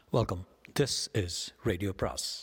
Welcome. This is Radio Pras.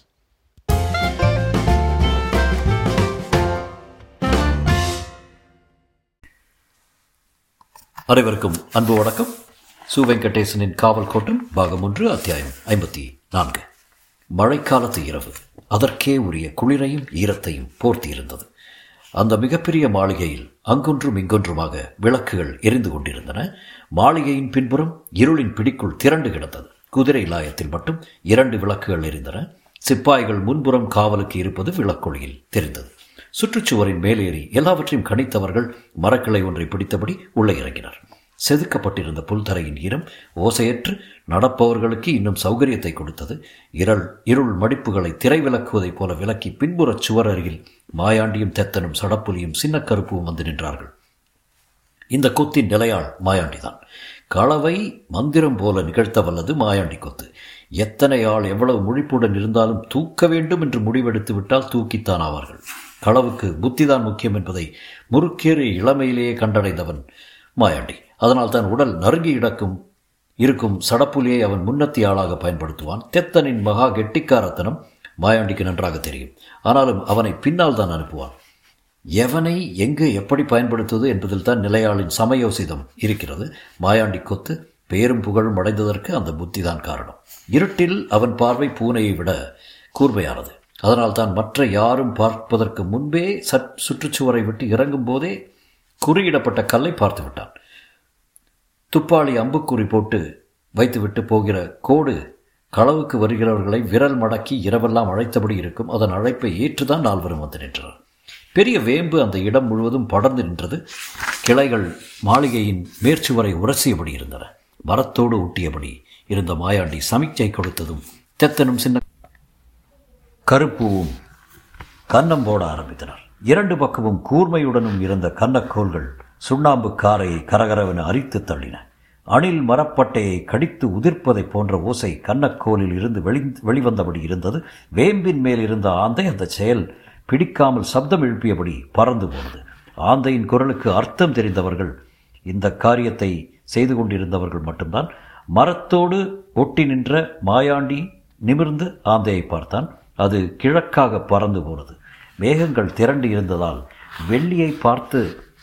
அனைவருக்கும் அன்பு வணக்கம் சு வெங்கடேசனின் காவல் கோட்டம் பாகம் ஒன்று அத்தியாயம் ஐம்பத்தி நான்கு மழைக்காலத்து இரவு அதற்கே உரிய குளிரையும் ஈரத்தையும் போர்த்தி இருந்தது அந்த மிகப்பெரிய மாளிகையில் அங்கொன்றும் இங்கொன்றுமாக விளக்குகள் எரிந்து கொண்டிருந்தன மாளிகையின் பின்புறம் இருளின் பிடிக்குள் திரண்டு கிடந்தது குதிரை லாயத்தில் மட்டும் இரண்டு விளக்குகள் எரிந்தன சிப்பாய்கள் முன்புறம் காவலுக்கு இருப்பது விளக்கொளியில் தெரிந்தது சுற்றுச்சுவரின் மேலேறி எல்லாவற்றையும் கணித்தவர்கள் மரக்கிளை ஒன்றை பிடித்தபடி உள்ளே இறங்கினர் செதுக்கப்பட்டிருந்த புல்தரையின் ஈரம் ஓசையற்று நடப்பவர்களுக்கு இன்னும் சௌகரியத்தை கொடுத்தது இருள் இருள் மடிப்புகளை திரை விளக்குவதைப் போல விலக்கி பின்புறச் சுவர் அருகில் மாயாண்டியும் தெத்தனும் சடப்புலியும் சின்ன கருப்பும் வந்து நின்றார்கள் இந்த கொத்தின் நிலையாள் மாயாண்டிதான் களவை மந்திரம் போல நிகழ்த்த வல்லது மாயாண்டி கொத்து எத்தனை ஆள் எவ்வளவு முழிப்புடன் இருந்தாலும் தூக்க வேண்டும் என்று முடிவெடுத்து விட்டால் தூக்கித்தான் ஆவார்கள் களவுக்கு புத்திதான் முக்கியம் என்பதை முறுக்கேறி இளமையிலேயே கண்டடைந்தவன் மாயாண்டி அதனால் தான் உடல் நறுங்கி இடக்கும் இருக்கும் சடப்புலியை அவன் முன்னத்தி ஆளாக பயன்படுத்துவான் தெத்தனின் மகா கெட்டிக்காரத்தனம் மாயாண்டிக்கு நன்றாக தெரியும் ஆனாலும் அவனை பின்னால் தான் அனுப்புவான் எவனை எங்கு எப்படி பயன்படுத்துவது என்பதில் தான் நிலையாளின் சமயோசிதம் இருக்கிறது மாயாண்டி கொத்து பேரும் புகழும் அடைந்ததற்கு அந்த புத்தி தான் காரணம் இருட்டில் அவன் பார்வை பூனையை விட கூர்மையானது அதனால் தான் மற்ற யாரும் பார்ப்பதற்கு முன்பே சற் சுற்றுச்சுவரை விட்டு இறங்கும் போதே குறியிடப்பட்ட கல்லை பார்த்து விட்டான் துப்பாளி அம்புக்குறி போட்டு வைத்துவிட்டு போகிற கோடு களவுக்கு வருகிறவர்களை விரல் மடக்கி இரவெல்லாம் அழைத்தபடி இருக்கும் அதன் அழைப்பை ஏற்றுதான் நால்வரும் வந்து நின்றனர் பெரிய வேம்பு அந்த இடம் முழுவதும் படர்ந்து நின்றது கிளைகள் மாளிகையின் மேற்சுவரை உரசியபடி இருந்தன மரத்தோடு ஊட்டியபடி இருந்த மாயாண்டி சமிக்சை கொடுத்ததும் தெத்தனும் சின்ன கருப்புவும் கன்னம் போட ஆரம்பித்தனர் இரண்டு பக்கமும் கூர்மையுடனும் இருந்த கன்னக்கோள்கள் சுண்ணாம்பு காரையை கரகரவென அரித்து தள்ளின அணில் மரப்பட்டையை கடித்து உதிர்ப்பதைப் போன்ற ஓசை கன்னக்கோலில் இருந்து வெளி வெளிவந்தபடி இருந்தது வேம்பின் மேல் இருந்த ஆந்தை அந்த செயல் பிடிக்காமல் சப்தம் எழுப்பியபடி பறந்து போனது ஆந்தையின் குரலுக்கு அர்த்தம் தெரிந்தவர்கள் இந்த காரியத்தை செய்து கொண்டிருந்தவர்கள் மட்டும்தான் மரத்தோடு ஒட்டி நின்ற மாயாண்டி நிமிர்ந்து ஆந்தையை பார்த்தான் அது கிழக்காக பறந்து போனது மேகங்கள் திரண்டு இருந்ததால் வெள்ளியை பார்த்து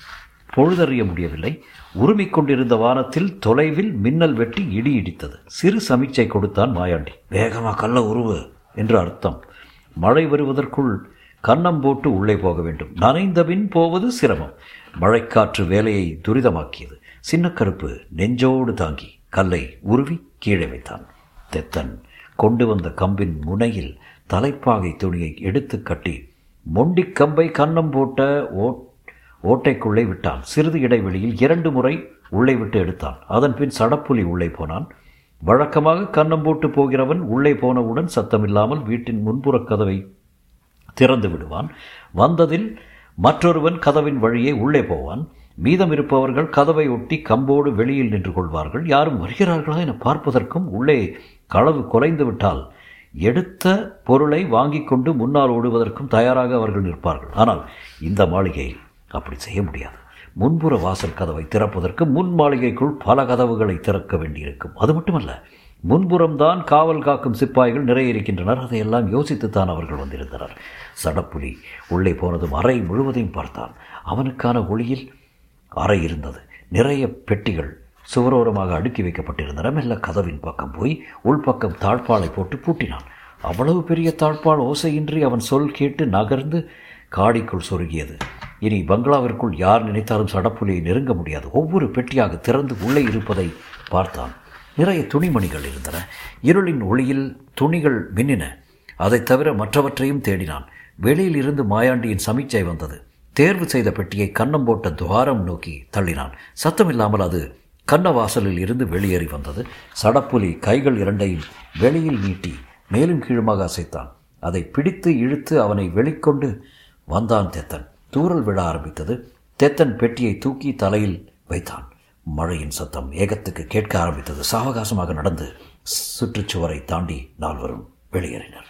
பொழுதறிய முடியவில்லை உருமிக் கொண்டிருந்த வானத்தில் தொலைவில் மின்னல் வெட்டி இடி இடித்தது சிறு சமீட்சை கொடுத்தான் மாயாண்டி வேகமாக கள்ள உருவு என்று அர்த்தம் மழை வருவதற்குள் கன்னம் போட்டு உள்ளே போக வேண்டும் நனைந்தபின் போவது சிரமம் மழைக்காற்று வேலையை துரிதமாக்கியது சின்ன கருப்பு நெஞ்சோடு தாங்கி கல்லை உருவி கீழே வைத்தான் தெத்தன் கொண்டு வந்த கம்பின் முனையில் தலைப்பாகை துணியை எடுத்து கட்டி மொண்டிக் கம்பை கன்னம் போட்ட ஓ ஓட்டைக்குள்ளே விட்டான் சிறிது இடைவெளியில் இரண்டு முறை உள்ளே விட்டு எடுத்தான் அதன் பின் சடப்புலி உள்ளே போனான் வழக்கமாக கன்னம் போட்டு போகிறவன் உள்ளே போனவுடன் சத்தமில்லாமல் வீட்டின் முன்புறக் கதவை திறந்து விடுவான் வந்ததில் மற்றொருவன் கதவின் வழியே உள்ளே போவான் மீதம் இருப்பவர்கள் கதவை ஒட்டி கம்போடு வெளியில் நின்று கொள்வார்கள் யாரும் வருகிறார்களா என பார்ப்பதற்கும் உள்ளே களவு குலைந்து விட்டால் எடுத்த பொருளை வாங்கி கொண்டு முன்னால் ஓடுவதற்கும் தயாராக அவர்கள் நிற்பார்கள் ஆனால் இந்த மாளிகையில் அப்படி செய்ய முடியாது முன்புற வாசல் கதவை திறப்பதற்கு முன் மாளிகைக்குள் பல கதவுகளை திறக்க வேண்டியிருக்கும் அது மட்டுமல்ல முன்புறம்தான் காவல் காக்கும் சிப்பாய்கள் நிறைய இருக்கின்றனர் அதையெல்லாம் யோசித்துத்தான் அவர்கள் வந்திருந்தனர் சடப்புலி உள்ளே போனதும் அறை முழுவதையும் பார்த்தான் அவனுக்கான ஒளியில் அறை இருந்தது நிறைய பெட்டிகள் சுவரோரமாக அடுக்கி வைக்கப்பட்டிருந்தன மெல்ல கதவின் பக்கம் போய் உள்பக்கம் தாழ்பாலை போட்டு பூட்டினான் அவ்வளவு பெரிய தாழ்பால் ஓசையின்றி அவன் சொல் கேட்டு நகர்ந்து காடிக்குள் சொருகியது இனி பங்களாவிற்குள் யார் நினைத்தாலும் சடப்புலியை நெருங்க முடியாது ஒவ்வொரு பெட்டியாக திறந்து உள்ளே இருப்பதை பார்த்தான் நிறைய துணிமணிகள் இருந்தன இருளின் ஒளியில் துணிகள் மின்னின அதைத் தவிர மற்றவற்றையும் தேடினான் வெளியில் இருந்து மாயாண்டியின் சமீட்சை வந்தது தேர்வு செய்த பெட்டியை கன்னம் போட்ட துவாரம் நோக்கி தள்ளினான் சத்தமில்லாமல் அது கன்னவாசலில் இருந்து வெளியேறி வந்தது சடப்புலி கைகள் இரண்டையும் வெளியில் நீட்டி மேலும் கீழுமாக அசைத்தான் அதை பிடித்து இழுத்து அவனை வெளிக்கொண்டு வந்தான் தெத்தன் தூரல் விழ ஆரம்பித்தது தெத்தன் பெட்டியை தூக்கி தலையில் வைத்தான் மழையின் சத்தம் ஏகத்துக்கு கேட்க ஆரம்பித்தது சாவகாசமாக நடந்து சுற்றுச்சுவரை தாண்டி நால்வரும் வெளியேறினர்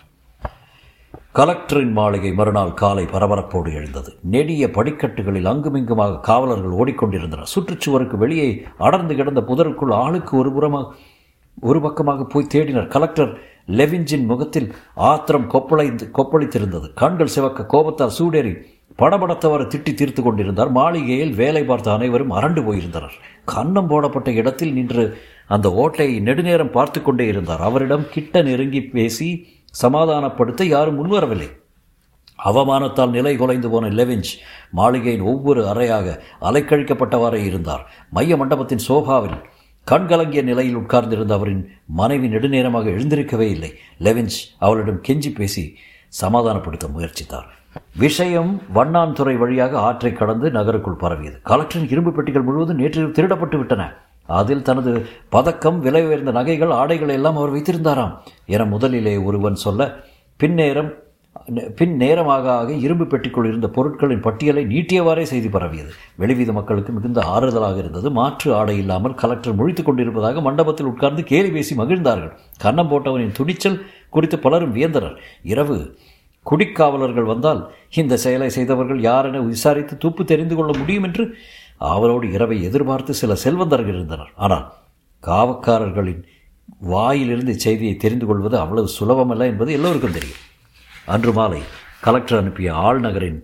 கலெக்டரின் மாளிகை மறுநாள் காலை பரபரப்போடு எழுந்தது நெடிய படிக்கட்டுகளில் அங்குமிங்குமாக காவலர்கள் ஓடிக்கொண்டிருந்தனர் சுற்றுச்சுவருக்கு வெளியே அடர்ந்து கிடந்த புதருக்குள் ஆளுக்கு ஒரு புறமாக ஒரு பக்கமாக போய் தேடினர் கலெக்டர் லெவிஞ்சின் முகத்தில் ஆத்திரம் கொப்பளைந்து கொப்பளித்திருந்தது கண்கள் சிவக்க கோபத்தால் சூடேறி படபடத்தவரை திட்டி தீர்த்து கொண்டிருந்தார் மாளிகையில் வேலை பார்த்த அனைவரும் அரண்டு போயிருந்தனர் கன்னம் போடப்பட்ட இடத்தில் நின்று அந்த ஓட்டையை நெடுநேரம் பார்த்து கொண்டே இருந்தார் அவரிடம் கிட்ட நெருங்கி பேசி சமாதானப்படுத்த யாரும் முன்வரவில்லை அவமானத்தால் நிலை குலைந்து போன லெவிஞ்ச் மாளிகையின் ஒவ்வொரு அறையாக அலைக்கழிக்கப்பட்டவாறே இருந்தார் மைய மண்டபத்தின் சோஃபாவில் கண்கலங்கிய நிலையில் உட்கார்ந்திருந்த அவரின் மனைவி நெடுநேரமாக எழுந்திருக்கவே இல்லை லெவிஞ்ச் அவளிடம் கெஞ்சி பேசி சமாதானப்படுத்த முயற்சித்தார் விஷயம் வண்ணான் துறை வழியாக ஆற்றை கடந்து நகருக்குள் பரவியது கலெக்டரின் இரும்பு பெட்டிகள் முழுவதும் நேற்று திருடப்பட்டு விட்டன அதில் தனது பதக்கம் விலை உயர்ந்த நகைகள் ஆடைகள் எல்லாம் அவர் வைத்திருந்தாராம் என முதலிலே ஒருவன் சொல்ல பின்னேரம் பின் நேரமாக ஆக இரும்பு பெட்டிக்குள் இருந்த பொருட்களின் பட்டியலை நீட்டியவாறே செய்தி பரவியது வெளிவீத மக்களுக்கு மிகுந்த ஆறுதலாக இருந்தது மாற்று ஆடை இல்லாமல் கலெக்டர் முழித்துக் கொண்டிருப்பதாக மண்டபத்தில் உட்கார்ந்து கேலி பேசி மகிழ்ந்தார்கள் கன்னம் போட்டவனின் துணிச்சல் குறித்து பலரும் வியந்தனர் இரவு குடிக்காவலர்கள் வந்தால் இந்த செயலை செய்தவர்கள் யார் என விசாரித்து துப்பு தெரிந்து கொள்ள முடியும் என்று அவரோடு இரவை எதிர்பார்த்து சில செல்வந்தர்கள் இருந்தனர் ஆனால் காவக்காரர்களின் வாயிலிருந்து செய்தியை தெரிந்து கொள்வது அவ்வளவு சுலபமல்ல என்பது எல்லோருக்கும் தெரியும் அன்று மாலை கலெக்டர் அனுப்பிய ஆள்நகரின்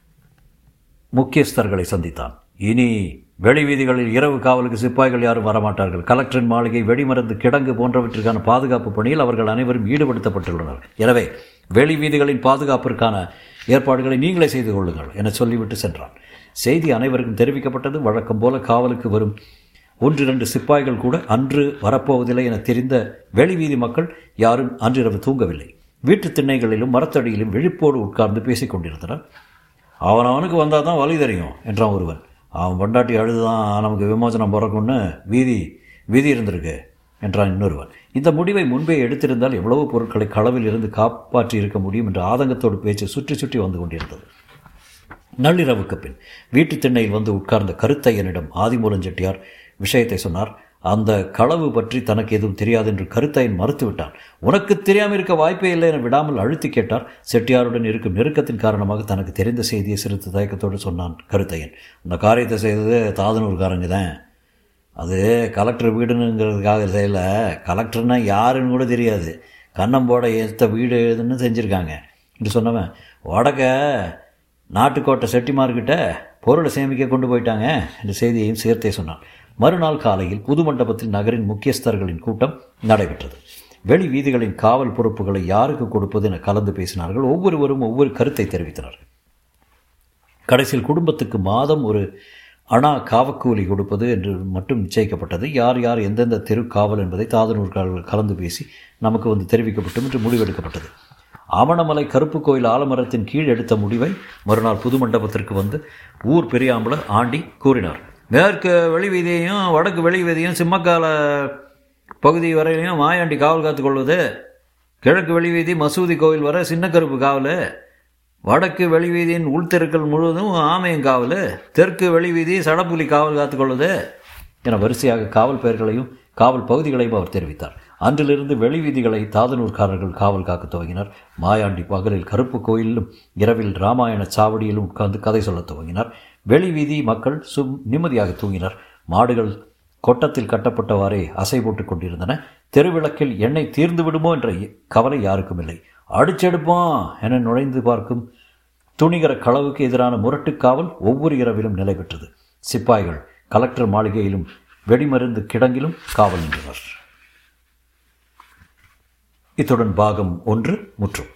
முக்கியஸ்தர்களை சந்தித்தான் இனி வெளி வீதிகளில் இரவு காவலுக்கு சிப்பாய்கள் யாரும் வரமாட்டார்கள் கலெக்டரின் மாளிகை வெடிமருந்து கிடங்கு போன்றவற்றிற்கான பாதுகாப்பு பணியில் அவர்கள் அனைவரும் ஈடுபடுத்தப்பட்டுள்ளனர் எனவே வெளி வீதிகளின் பாதுகாப்பிற்கான ஏற்பாடுகளை நீங்களே செய்து கொள்ளுங்கள் என சொல்லிவிட்டு சென்றான் செய்தி அனைவருக்கும் தெரிவிக்கப்பட்டது வழக்கம் போல காவலுக்கு வரும் ஒன்று இரண்டு சிப்பாய்கள் கூட அன்று வரப்போவதில்லை என தெரிந்த வெளி வீதி மக்கள் யாரும் அன்றிரவு தூங்கவில்லை வீட்டு திண்ணைகளிலும் மரத்தடியிலும் விழிப்போடு உட்கார்ந்து பேசிக் கொண்டிருந்தனர் அவன் அவனுக்கு வந்தால் தான் வழி தெரியும் என்றான் ஒருவன் அவன் பொண்டாட்டி அழுதுதான் நமக்கு விமோசனம் பிறக்கும்னு வீதி வீதி இருந்திருக்கு என்றான் இன்னொருவன் இந்த முடிவை முன்பே எடுத்திருந்தால் எவ்வளவு பொருட்களை களவில் இருந்து காப்பாற்றி இருக்க முடியும் என்ற ஆதங்கத்தோடு பேச்சு சுற்றி சுற்றி வந்து கொண்டிருந்தது நள்ளிரவுக்கு பின் வீட்டு திண்ணையில் வந்து உட்கார்ந்த கருத்தையனிடம் ஆதிமூலன் செட்டியார் விஷயத்தை சொன்னார் அந்த களவு பற்றி தனக்கு எதுவும் தெரியாது என்று கருத்தையன் மறுத்துவிட்டான் உனக்கு தெரியாமல் இருக்க வாய்ப்பே இல்லை என விடாமல் அழுத்தி கேட்டார் செட்டியாருடன் இருக்கும் நெருக்கத்தின் காரணமாக தனக்கு தெரிந்த செய்தியை சிறிது தயக்கத்தோடு சொன்னான் கருத்தையன் இந்த காரியத்தை செய்தது தாதனூர்காரங்க தான் அது கலெக்டர் வீடுங்கிறதுக்காக செய்யல கலெக்டர்னா யாருன்னு கூட தெரியாது கண்ணம் போட ஏற்ற வீடு எதுன்னு செஞ்சுருக்காங்க என்று சொன்னவன் வடக்க நாட்டுக்கோட்டை செட்டிமார்கிட்ட பொருளை சேமிக்க கொண்டு போயிட்டாங்க என்ற செய்தியையும் சேர்த்தே சொன்னான் மறுநாள் காலையில் புது மண்டபத்தில் நகரின் முக்கியஸ்தர்களின் கூட்டம் நடைபெற்றது வெளி வீதிகளின் காவல் பொறுப்புகளை யாருக்கு கொடுப்பது என கலந்து பேசினார்கள் ஒவ்வொருவரும் ஒவ்வொரு கருத்தை தெரிவித்தனர் கடைசியில் குடும்பத்துக்கு மாதம் ஒரு அணா காவக்கூலி கொடுப்பது என்று மட்டும் நிச்சயிக்கப்பட்டது யார் யார் எந்தெந்த தெரு காவல் என்பதை தாதனூர்காரர்கள் கலந்து பேசி நமக்கு வந்து தெரிவிக்கப்பட்டும் என்று முடிவெடுக்கப்பட்டது ஆமணமலை கருப்பு கோயில் ஆலமரத்தின் கீழ் எடுத்த முடிவை மறுநாள் புது மண்டபத்திற்கு வந்து ஊர் பெரியாம்பல ஆண்டி கூறினார் மேற்கு வெளி வீதியையும் வடக்கு வெளி வீதியும் சிம்மக்கால பகுதி வரையிலையும் மாயாண்டி காவல் காத்து கொள்வது கிழக்கு வெளி வீதி மசூதி கோவில் வர சின்ன கருப்பு காவல் வடக்கு வெளி வீதியின் உள்தெருக்கள் முழுவதும் ஆமையும் காவல் தெற்கு வெளி வீதி சடப்புலி காவல் காத்து கொள்வது என வரிசையாக காவல் பெயர்களையும் காவல் பகுதிகளையும் அவர் தெரிவித்தார் அன்றிலிருந்து வெளி வீதிகளை தாதனூர்காரர்கள் காவல் காக்க துவங்கினர் மாயாண்டி பகலில் கருப்பு கோயிலும் இரவில் ராமாயண சாவடியிலும் உட்கார்ந்து கதை சொல்லத் துவங்கினார் வெளி வீதி மக்கள் சும் நிம்மதியாக தூங்கினர் மாடுகள் கொட்டத்தில் கட்டப்பட்டவாறே அசை போட்டுக் கொண்டிருந்தன தெருவிளக்கில் எண்ணெய் தீர்ந்து விடுமோ என்ற கவலை யாருக்கும் இல்லை அடிச்செடுப்போம் என நுழைந்து பார்க்கும் துணிகர களவுக்கு எதிரான முரட்டுக் காவல் ஒவ்வொரு இரவிலும் நிலை பெற்றது சிப்பாய்கள் கலெக்டர் மாளிகையிலும் வெடிமருந்து கிடங்கிலும் காவல் நின்றனர் இத்துடன் பாகம் ஒன்று முற்றும்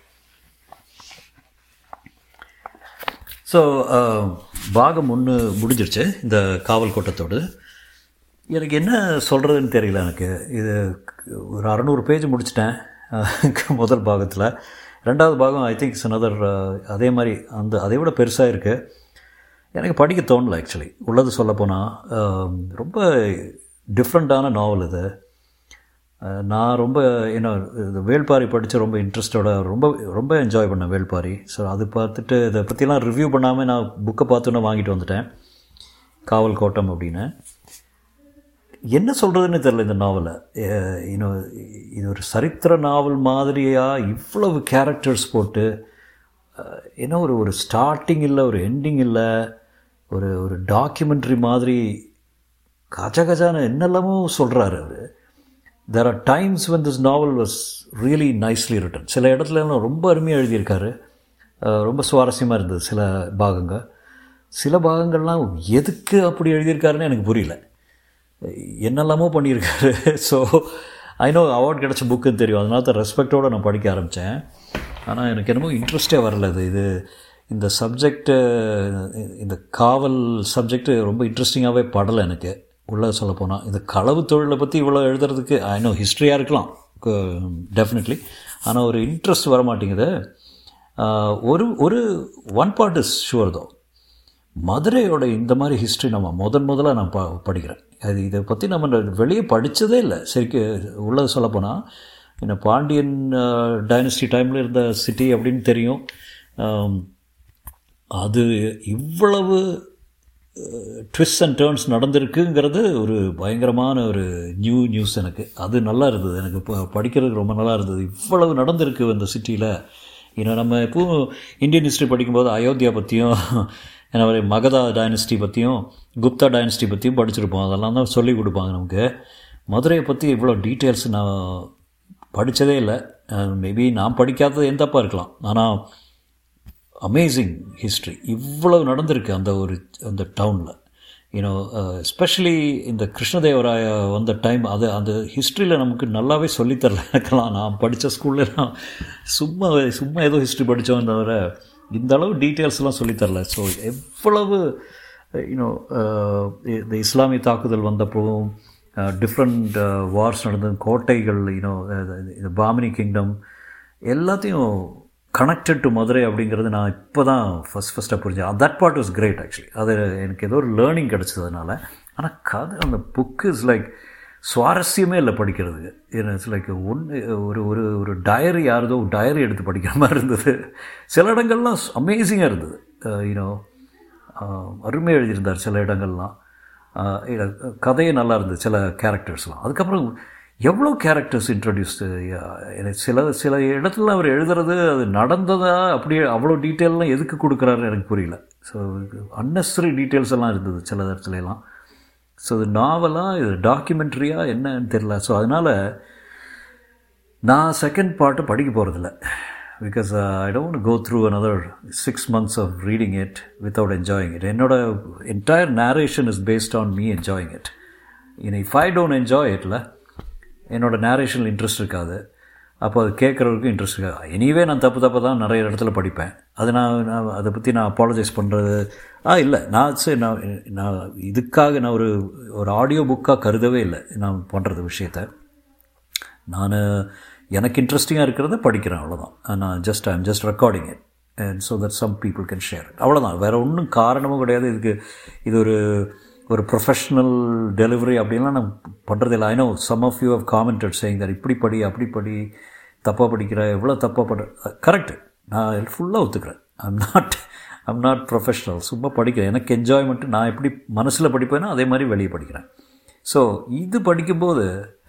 ஸோ பாகம் ஒன்று முடிஞ்சிருச்சு இந்த காவல் கோட்டத்தோடு எனக்கு என்ன சொல்கிறதுன்னு தெரியல எனக்கு இது ஒரு அறநூறு பேஜ் முடிச்சிட்டேன் முதல் பாகத்தில் ரெண்டாவது பாகம் ஐ திங்க் another அதே மாதிரி அந்த அதை விட பெருசாக இருக்குது எனக்கு படிக்க தோணல ஆக்சுவலி உள்ளது சொல்லப்போனால் ரொம்ப டிஃப்ரெண்ட்டான நாவல் இது அஹ், நான் ரொம்ப என்ன இது வேள்பாரி படித்து ரொம்ப இன்ட்ரெஸ்டோட ரொம்ப ரொம்ப என்ஜாய் பண்ணேன் வேள்பாரி ஸோ அது பார்த்துட்டு இதை பற்றிலாம் ரிவ்யூ பண்ணாமல் நான் புக்கை பார்த்தோன்னே வாங்கிட்டு வந்துட்டேன் காவல் கோட்டம் அப்படின்னு என்ன சொல்கிறதுன்னு தெரில இந்த நாவலை இன்னும் இது ஒரு சரித்திர நாவல் மாதிரியாக இவ்வளவு கேரக்டர்ஸ் போட்டு அஹ், என்ன ஒரு ஒரு ஸ்டார்டிங் இல்லை ஒரு எண்டிங் இல்லை ஒரு ஒரு டாக்குமெண்ட்ரி மாதிரி கஜ கஜான என்னெல்லாமோ சொல்கிறாரு அவர் there are times when this novel was really nicely written சில இடத்துல எல்லாம் ரொம்ப அருமையாக எழுதியிருக்காரு அஹ் ரொம்ப சுவாரஸ்யமாக இருந்தது சில பாகங்கள் சில பாகங்கள்லாம் எதுக்கு அப்படி எழுதியிருக்காருன்னு எனக்கு புரியல என்னெல்லாமோ பண்ணியிருக்காரு ஸோ ஐநோ அவார்ட் கிடச்ச புக்குன்னு தெரியும் அதனால தான் ரெஸ்பெக்டோடு நான் படிக்க ஆரம்பித்தேன் ஆனால் எனக்கு என்னமோ இன்ட்ரெஸ்டே வரல இது இது இந்த சப்ஜெக்டு இந்த காவல் சப்ஜெக்ட் ரொம்ப இன்ட்ரெஸ்டிங்காகவே படலை எனக்கு உள்ளே சொல்லப்போனால் இந்த களவு தொழிலை பற்றி இவ்வளோ எழுதுறதுக்கு ஐநோ ஹிஸ்ட்ரியாக இருக்கலாம் டெஃபினெட்லி ஆனால் ஒரு இன்ட்ரெஸ்ட் வர மாட்டேங்குது ஆஹ் ஒரு ஒரு ஒன் பார்ட் இஸ் ஷுவர் தோ மதுரையோட இந்த மாதிரி ஹிஸ்ட்ரி நம்ம முதன் முதல்ல நான் ப படிக்கிறேன் அது இதை பற்றி நம்ம வெளியே படித்ததே இல்லை சரிக்கு உள்ளது சொல்லப்போனால் இந்த பாண்டியன் டைனஸ்டி டைமில் இருந்த சிட்டி அப்படின்னு தெரியும் ஆம், அது இவ்வளவு ட்விஸ்ட் அண்ட் டேர்ன்ஸ் நடந்திருக்குங்கிறது ஒரு பயங்கரமான ஒரு நியூ நியூஸ் எனக்கு அது நல்லா இருந்தது எனக்கு இப்போ படிக்கிறதுக்கு ரொம்ப நல்லா இருந்தது இவ்வளவு நடந்திருக்கு அந்த சிட்டியில் ஏன்னா நம்ம எப்பவும் இந்தியன் ஹிஸ்ட்ரி படிக்கும்போது அயோத்தியா பற்றியும் என்ன மாதிரி மகதா டைனஸ்டி பற்றியும் குப்தா டைனஸ்டி பற்றியும் படிச்சிருப்போம் அதெல்லாம் தான் சொல்லி கொடுப்பாங்க நமக்கு மதுரையை பற்றி இவ்வளோ டீட்டெயில்ஸ் நான் படித்ததே இல்லை மேபி நான் படிக்காதது எந்த தப்பாக இருக்கலாம் ஆனால் அமேசிங் ஹிஸ்ட்ரி இவ்வளவு நடந்திருக்கு அந்த ஒரு அந்த டவுனில் யூனோ எஸ்பெஷலி இந்த கிருஷ்ணதேவராய வந்த டைம் அது அந்த ஹிஸ்ட்ரியில் நமக்கு நல்லாவே சொல்லித்தரல எனக்கெல்லாம் நான் படித்த ஸ்கூல்லலாம் சும்மா சும்மா ஏதோ ஹிஸ்ட்ரி படித்தோம் தவிர இந்த அளவு டீட்டெயில்ஸ்லாம் சொல்லித்தரல ஸோ எவ்வளவு யூனோ இந்த இஸ்லாமிய தாக்குதல் வந்தப்போவும் டிஃப்ரெண்ட் வார்ஸ் நடந்தது கோட்டைகள் யூனோ இந்த பாமினி கிங்டம் எல்லாத்தையும் கனெக்டட் டு மதுரை அப்படிங்கிறது நான் இப்போ தான் ஃபஸ்ட் ஃபஸ்ட்டாக புரிஞ்சேன் that part was great actually அது எனக்கு ஏதோ ஒரு லேர்னிங் கிடச்சதுனால ஆனால் கதை அந்த புக்கு இஸ் லைக் சுவாரஸ்யமே இல்லை படிக்கிறதுக்கு இட்ஸ் லைக் ஒன்று ஒரு ஒரு ஒரு டயரி யாரதோ டயரி எடுத்து படிக்கிற மாதிரி இருந்தது சில இடங்கள்லாம் அமேசிங்காக இருந்தது யூனோ அருமையாக எழுதியிருந்தார் சில இடங்கள்லாம் ஆஹ் இல்ல, கதையே நல்லா இருந்தது சில கேரக்டர்ஸ்லாம் அதுக்கப்புறம் எவ்வளோ கேரக்டர்ஸ் இன்ட்ரடியூஸ்டு எனக்கு சில சில இடத்துல அவர் எழுதுறது அது நடந்ததா அப்படியே அவ்வளோ டீட்டெயில்லாம் எதுக்கு கொடுக்குறாரு எனக்கு புரியல ஸோ அன்னெசரி டீட்டெயில்ஸ் எல்லாம் இருந்தது சில இடத்துல எல்லாம் ஸோ இது நாவலாக இது டாக்குமெண்ட்ரியாக என்னன்னு தெரியல ஸோ அதனால் நான் செகண்ட் பார்ட்டு படிக்க போகிறதில்ல because I don't go through another six months of reading it without enjoying it என்னோட entire narration is based on me enjoying it in if I don't enjoy இட்ல என்னோட நேரேஷனில் இன்ட்ரெஸ்ட் இருக்காது அப்போ அது கேட்குறவருக்கும் இன்ட்ரெஸ்ட் இருக்காது எனிவே நான் தப்பு தப்பு தான் நிறைய இடத்துல படிப்பேன் அது நான் நான் அதை பற்றி நான் அப்பாலஜைஸ் பண்ணுறது ஆ இல்லை நான் சரி நான் நான் இதுக்காக நான் ஒரு ஒரு ஆடியோ புக்காக கருதவே இல்லை நான் பண்ணுறது விஷயத்தை நான் எனக்கு இன்ட்ரெஸ்டிங்காக இருக்கிறத படிக்கிறேன் அவ்வளோதான் நான் just I'm just recording it and so that some people can share அவ்வளோதான் வேறு ஒன்றும் காரணமும் கிடையாது இதுக்கு இது ஒரு ஒரு ப்ரொஃபஷ்னல் டெலிவரி அப்படின்லாம் நான் பண்ணுறது இல்லை I know some of you have commented saying that இப்படி படி அப்படி படி தப்பாக படிக்கிற எவ்வளோ தப்பாக பண்ற கரெக்டு நான் ஃபுல்லாக ஒத்துக்கிறேன் I'm not I'm not professional சும்மா படிக்கிறேன் எனக்கு என்ஜாய்மெண்ட்டு நான் எப்படி மனசில் படிப்பேனோ அதே மாதிரி வெளியே படிக்கிறேன் ஸோ இது படிக்கும்போது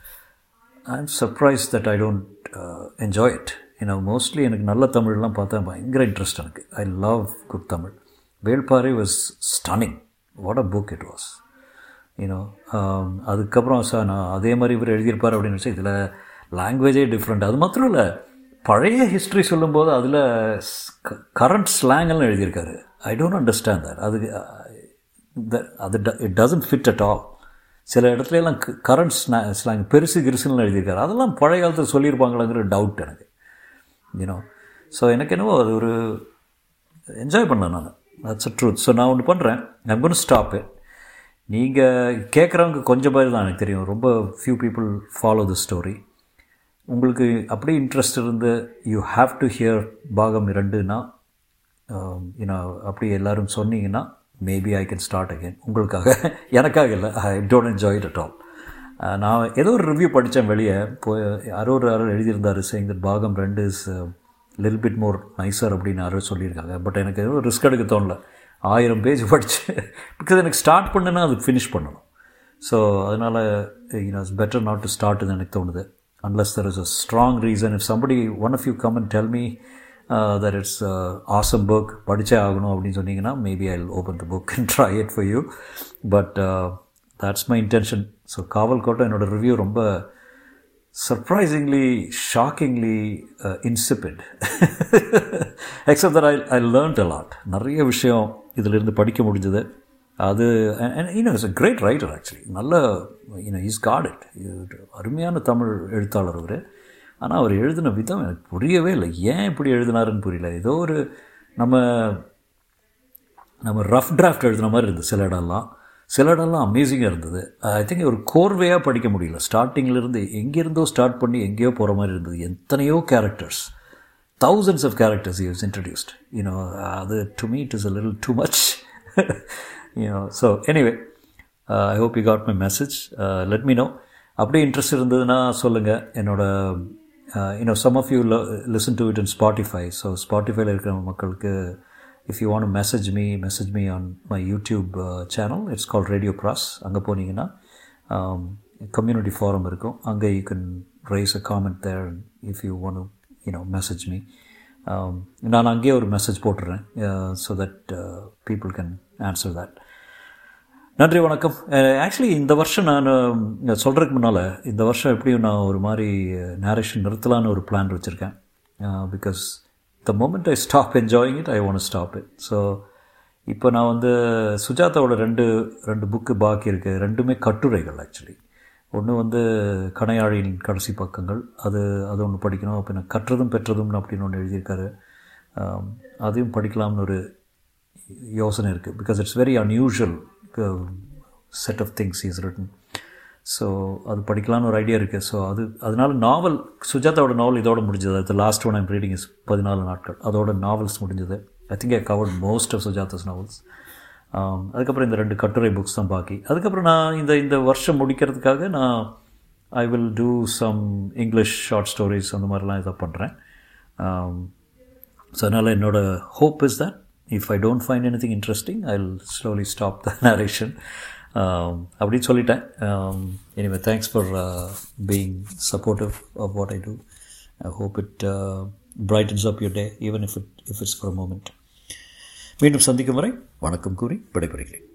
I am surprise that I don't enjoy it ஏன்னா மோஸ்ட்லி எனக்கு நல்ல தமிழ்லாம் பார்த்தா பயங்கர இன்ட்ரெஸ்ட் எனக்கு I love good Tamil Velpari was stunning what a book it was you know அதுக்கப்புறம் சார் நான் அதே மாதிரி இவர் எழுதியிருப்பார் அப்படின்னு வச்சு இதில் லாங்குவேஜே டிஃப்ரெண்ட் அது மாத்திரம் இல்லை பழைய ஹிஸ்ட்ரி சொல்லும்போது அதில் கரண்ட் ஸ்லாங்கெல்லாம் எழுதியிருக்காரு ஐ டோன்ட் அண்டர்ஸ்டாண்ட் தட் அது the- அது it doesn't fit at all சில இடத்துல எல்லாம் கரண்ட் ஸ்லாங் பெருசு கிருசுன்னு எழுதியிருக்காரு அதெல்லாம் பழைய காலத்தில் சொல்லியிருப்பாங்களாங்கிற டவுட் எனக்கு யூனோ ஸோ எனக்கு என்னவோ அது ஒரு என்ஜாய் பண்ணேன் நான் தட்ஸ் அ ட்ரூத் ஸோ நான் ஒன்று பண்ணுறேன் ஐம் கோன் ஸ்டாப் இட் நீங்கள் கேட்குறவங்க கொஞ்சம் பேர் தான் எனக்கு தெரியும் ரொம்ப few people follow the story உங்களுக்கு அப்படியே இன்ட்ரெஸ்ட் இருந்து யூ ஹாவ் டு ஹியர் பாகம் இரண்டுனா யூனோ அப்படி எல்லாரும் சொன்னீங்கன்னா maybe I can start again உங்களுக்காக எனக்காக இல்லை I don't enjoy it at all நான் ஏதோ ஒரு ரிவ்யூ படித்தேன் வெளியே போய் யாரோ ஒரு யாரோ எழுதியிருந்தார் சேங் தட் பாகம் ரெண்டு இஸ் லில் பிட் மோர் நைசர் அப்படின்னு யாரோ சொல்லியிருக்காங்க பட் எனக்கு எதுவும் ரிஸ்க் எடுக்க தோணல ஆயிரம் பேஜ் படித்து பிகாஸ் எனக்கு ஸ்டார்ட் பண்ணுன்னா அதுக்கு ஃபினிஷ் பண்ணணும் ஸோ அதனால் you know it's better not to ஸ்டார்ட்னு எனக்கு தோணுது unless there is a strong reason if somebody one of you come and tell me that it's awesome book படித்தே ஆகணும் அப்படின்னு சொன்னீங்கன்னா maybe I open the book and try it for you but that's my intention so Kaval Kottai என்னோடய review ரொம்ப surprisingly, shockingly uh, insipid. Except that I, I learned a lot. நிறைய விஷயம் இதிலிருந்து படிக்க முடிஞ்சது அது you know is a great writer actually நல்ல you know is got it அருமையான தமிழ் எழுத்தாளர் அவர் ஆனால் அவர் எழுதின விதம் எனக்கு புரியவே இல்லை ஏன் இப்படி எழுதினாருன்னு புரியல ஏதோ ஒரு நம்ம நம்ம ரஃப் டிராஃப்ட் எழுதின மாதிரி இருந்தது சில இடம்லாம் சில இடம்லாம் அமேசிங்காக இருந்தது ஐ திங்க் ஒரு கோர்வையாக படிக்க முடியல ஸ்டார்டிங்கிலிருந்து எங்கேருந்தோ ஸ்டார்ட் பண்ணி எங்கேயோ போகிற மாதிரி இருந்தது எத்தனையோ characters thousands of characters he has introduced you know அது to me it is a little too much you know so anyway uh, i hope you got my message uh, let me know அப்படியே interest இருந்ததுன்னா சொல்லுங்கள் என்னோட you know some of you listen to it in Spotify so ஸ்பாட்டிஃபைல இருக்கிற மக்களுக்கு if you want message me message me on my YouTube channel it's call Radio Pras அங்கே போனீங்கன்னா community forum இருக்கும் அங்கே you can raise a comment there if you want you know message me நான் அங்கேயே ஒரு மெசேஜ் போட்டுடுறேன் so that people can answer that நன்றி வணக்கம் ஆக்சுவலி இந்த வருஷம் நான் சொல்கிறதுக்கு முன்னால் இந்த வருஷம் எப்படியும் நான் ஒரு மாதிரி நேரேஷன் நிறுத்தலான்னு ஒரு பிளான் வச்சுருக்கேன் because the moment I stop enjoying it I want stop it so இப்போ நான் வந்து சுஜாதாவோட ரெண்டு ரெண்டு புக்கு பாக்கி இருக்குது ரெண்டுமே கட்டுரைகள் ஆக்சுவலி ஒன்று வந்து கணையாழியின் கடைசி பக்கங்கள் அது அது ஒன்று படிக்கணும் அப்போ நான் கற்றதும் பெற்றதும் அப்படின்னு ஒன்று எழுதியிருக்காரு அதையும் படிக்கலாம்னு ஒரு யோசனை இருக்குது because it's very unusual set of things is written so அது படிக்கலான்னு ஒரு ஐடியா இருக்குது ஸோ அது அதனால நாவல் சுஜாதாவோட நாவல் இதோட முடிஞ்சது அது last one I'm reading is பதினாலு நாட்கள் அதோட நாவல்ஸ் முடிஞ்சது I think I covered most of Sujatha's novels அதுக்கப்புறம் இந்த ரெண்டு கட்டுரை புக்ஸ் தான் பாக்கி அதுக்கப்புறம் நான் இந்த இந்த வருஷம் முடிக்கிறதுக்காக நான் I will do some English short stories அந்த மாதிரிலாம் இதை பண்ணுறேன் ஸோ அதனால் என்னோடய hope is that if I don't find anything interesting I will slowly stop the narration அப்படின்னு சொல்லிட்டேன் anyway thanks for being supportive of what I do I hope it brightens up your day even if it if it's for a moment மீண்டும் சந்திக்கும் வரை வணக்கம் கூறி விடைபெறுகிறேன்